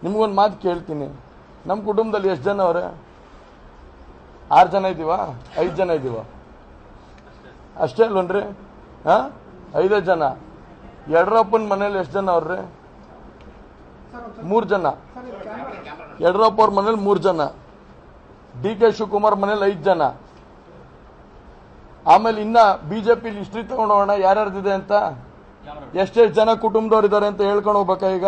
ನಿಮ್ಗೊಂದು ಮಾತು ಕೇಳ್ತೀನಿ ನಮ್ಮ ಕುಟುಂಬದಲ್ಲಿ ಎಷ್ಟು ಜನ ಅವರೇ ಆರು ಜನ ಇದ್ದೀವ ಐದು ಜನ ಇದ್ದೀವ ಅಷ್ಟೇ ಅಲ್ವನ್ರಿ ಹಾ ಐದೇ ಜನ ಯಡ್ರಪ್ಪನ ಮನೇಲಿ ಎಷ್ಟು ಜನ ಅವ್ರಿ ಮೂರು ಜನ ಯಡ್ರಪ್ಪ ಅವ್ರ ಮನೇಲಿ ಮೂರು ಜನ ಡಿ ಕೆ ಶಿವಕುಮಾರ್ ಮನೇಲಿ ಐದು ಜನ ಆಮೇಲೆ ಇನ್ನ ಬಿಜೆಪಿ ಹಿಸ್ಟ್ರಿ ತಗೊಂಡೋಗೋಣ ಯಾರ್ಯಾರ್ದಿದೆ ಅಂತ ಎಷ್ಟೆಷ್ಟು ಜನ ಕುಟುಂಬದವ್ರು ಇದ್ದಾರೆ ಅಂತ ಹೇಳ್ಕೊಂಡು ಹೋಗ್ಬೇಕಾ ಈಗ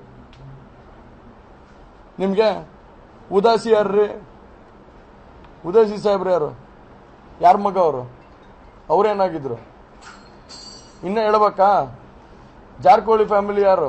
ನಿಮ್ಗೆ ಉದಾಸಿ ಯಾರ್ರಿ ಉದಾಸಿ ಸಾಹೇಬ್ರು ಯಾರು ಯಾರ ಮಗ ಅವರು ಅವ್ರೇನಾಗಿದ್ರು ಇನ್ನ ಹೇಳ್ಬೇಕಾ ಜಾರಕಿಹೊಳಿ ಫ್ಯಾಮಿಲಿ ಯಾರು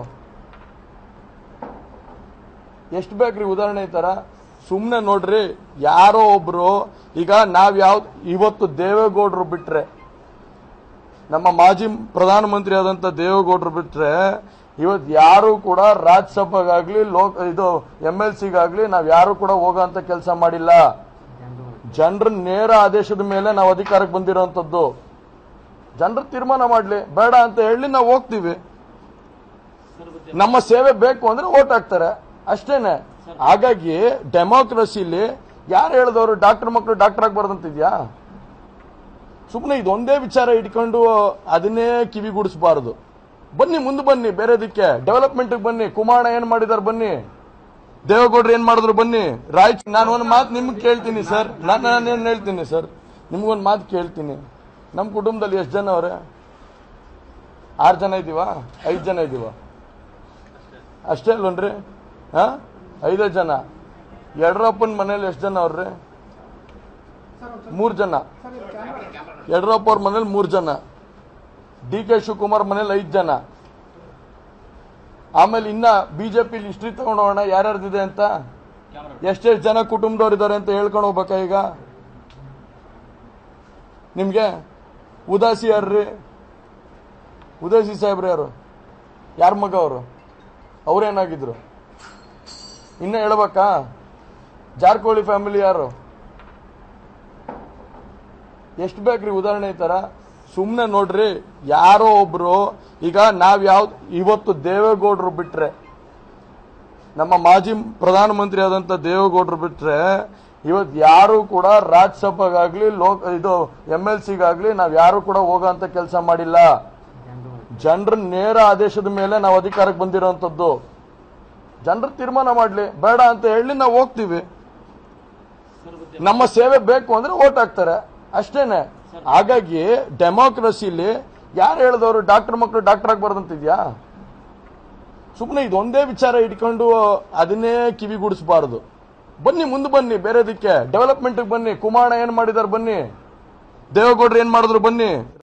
ಎಷ್ಟು ಬೇಕ್ರಿ ಉದಾಹರಣೆ ಈ ತರ ಸುಮ್ಮನೆ ನೋಡ್ರಿ ಯಾರೋ ಒಬ್ರು ಈಗ ನಾವ್ ಯಾವ ಇವತ್ತು ದೇವೇಗೌಡರು ಬಿಟ್ರೆ ನಮ್ಮ ಮಾಜಿ ಪ್ರಧಾನಮಂತ್ರಿ ಆದಂತ ದೇವೇಗೌಡರು ಬಿಟ್ರೆ ಇವತ್ತು ಯಾರು ಕೂಡ ರಾಜ್ಯಸಭೆಗಾಗ್ಲಿ ಲೋಕ ಇದು ಎಂ ಎಲ್ ಸಿಗಾಗ್ಲಿ ನಾವ್ ಯಾರು ಕೂಡ ಹೋಗೋಂತ ಕೆಲಸ ಮಾಡಿಲ್ಲ ಜನರ ನೇರ ಆದೇಶದ ಮೇಲೆ ನಾವು ಅಧಿಕಾರಕ್ಕೆ ಬಂದಿರೋಂಥದ್ದು ಜನರು ತೀರ್ಮಾನ ಮಾಡ್ಲಿ ಬೇಡ ಅಂತ ಹೇಳಿ ನಾವು ಹೋಗ್ತೀವಿ ನಮ್ಮ ಸೇವೆ ಬೇಕು ಅಂದ್ರೆ ಓಟ್ ಹಾಕ್ತಾರೆ ಅಷ್ಟೇನೆ ಹಾಗಾಗಿ ಡೆಮೋಕ್ರಸಿಲಿ ಯಾರು ಹೇಳಿದವರು ಡಾಕ್ಟರ್ ಮಕ್ಕಳು ಡಾಕ್ಟರ್ ಆಗ್ಬಾರ್ದಂತಿದ್ಯಾ ಸುಮ್ಮನೆ ಇದೊಂದೇ ವಿಚಾರ ಇಟ್ಕೊಂಡು ಅದನ್ನೇ ಕಿವಿಗೂಡಿಸಬಾರದು ಬನ್ನಿ ಮುಂದೆ ಬನ್ನಿ ಬೇರೆದಕ್ಕೆ ಡೆವಲಪ್ಮೆಂಟ್ ಬನ್ನಿ ಕುಮಾರಣ್ಣ ಏನ್ ಮಾಡಿದಾರೆ ಬನ್ನಿ ದೇವೇಗೌಡರು ಏನ್ ಮಾಡಿದ್ರು ಬನ್ನಿ ರಾಯಚ್ ನಾನು ಒಂದು ಮಾತು ನಿಮ್ಗೆ ಕೇಳ್ತೀನಿ ಸರ್ ನಾನು ನಾನೇನು ಹೇಳ್ತೀನಿ ಸರ್ ನಿಮ್ಗೊಂದು ಮಾತು ಕೇಳ್ತೀನಿ ನಮ್ಮ ಕುಟುಂಬದಲ್ಲಿ ಎಷ್ಟು ಜನ ಅವರೇ ಆರು ಜನ ಇದ್ದೀವ ಐದು ಜನ ಇದ್ದೀವ ಅಷ್ಟೇ ಅಲ್ವನ್ರಿ ಹಾ ಐದೇ ಜನ ಯಡ್ರಪ್ಪನ ಮನೇಲಿ ಎಷ್ಟು ಜನ ಅವ್ರಿ ಮೂರು ಜನ ಯಡ್ರಪ್ಪ ಅವ್ರ ಮನೇಲಿ ಮೂರು ಜನ ಡಿ ಕೆ ಶಿವಕುಮಾರ್ ಮನೇಲಿ ಐದು ಜನ ಆಮೇಲೆ ಇನ್ನ ಬಿಜೆಪಿ ಹಿಸ್ಟ್ರಿ ತಗೊಂಡೋಗೋಣ ಯಾರ್ಯಾರ್ದಿದೆ ಅಂತ ಎಷ್ಟೆಷ್ಟು ಜನ ಕುಟುಂಬದವ್ರು ಇದ್ದಾರೆ ಅಂತ ಹೇಳ್ಕೊಂಡು ಹೋಗ್ಬೇಕಾ ಈಗ ನಿಮ್ಗೆ ಉದಾಸಿ ಯಾರ್ರಿ ಉದಾಸಿ ಸಾಹೇಬ್ರು ಯಾರು ಯಾರ ಮಗ ಅವರು ಅವ್ರೇನಾಗಿದ್ರು ಇನ್ನ ಹೇಳ್ಬೇಕಾ ಜಾರಕಿಹೊಳಿ ಫ್ಯಾಮಿಲಿ ಯಾರು ಎಷ್ಟು ಬೇಕ್ರಿ ಉದಾಹರಣೆ ಈ ತರ ಸುಮ್ಮನೆ ನೋಡ್ರಿ ಯಾರೋ ಒಬ್ರು ಈಗ ನಾವ್ ಯಾವ ಇವತ್ತು ದೇವೇಗೌಡರು ಬಿಟ್ರೆ ನಮ್ಮ ಮಾಜಿ ಪ್ರಧಾನಮಂತ್ರಿ ಆದಂತ ದೇವೇಗೌಡರು ಬಿಟ್ರೆ ಇವತ್ತು ಯಾರು ಕೂಡ ರಾಜ್ಯಸಭೆಗಾಗ್ಲಿ ಲೋಕ ಇದು ಎಂ ಎಲ್ ಸಿಗಾಗ್ಲಿ ನಾವ್ ಯಾರು ಕೂಡ ಹೋಗೋಂತ ಕೆಲಸ ಮಾಡಿಲ್ಲ ಜನರ ನೇರ ಆದೇಶದ ಮೇಲೆ ನಾವು ಅಧಿಕಾರಕ್ಕೆ ಬಂದಿರೋಂಥದ್ದು ಜನರು ತೀರ್ಮಾನ ಮಾಡ್ಲಿ ಬೇಡ ಅಂತ ಹೇಳಿ ನಾವು ಹೋಗ್ತೀವಿ ನಮ್ಮ ಸೇವೆ ಬೇಕು ಅಂದ್ರೆ ಓಟ್ ಹಾಕ್ತಾರೆ ಅಷ್ಟೇನೆ ಹಾಗಾಗಿ ಡೆಮೋಕ್ರಸಿಲಿ ಯಾರು ಹೇಳಿದವರು ಡಾಕ್ಟರ್ ಮಕ್ಕಳು ಡಾಕ್ಟರ್ ಆಗ್ಬಾರ್ದಂತಿದ್ಯಾ ಸುಮ್ಮನೆ ಇದೊಂದೇ ವಿಚಾರ ಇಟ್ಕೊಂಡು ಅದನ್ನೇ ಕಿವಿಗೂಡಿಸಬಾರದು ಬನ್ನಿ ಮುಂದೆ ಬನ್ನಿ ಬೇರೆದಕ್ಕೆ ಡೆವಲಪ್ಮೆಂಟ್ ಬನ್ನಿ ಕುಮಾರಣ್ಣ ಏನ್ ಮಾಡಿದಾರೆ ಬನ್ನಿ ದೇವೇಗೌಡರು ಏನ್ ಮಾಡಿದ್ರು ಬನ್ನಿ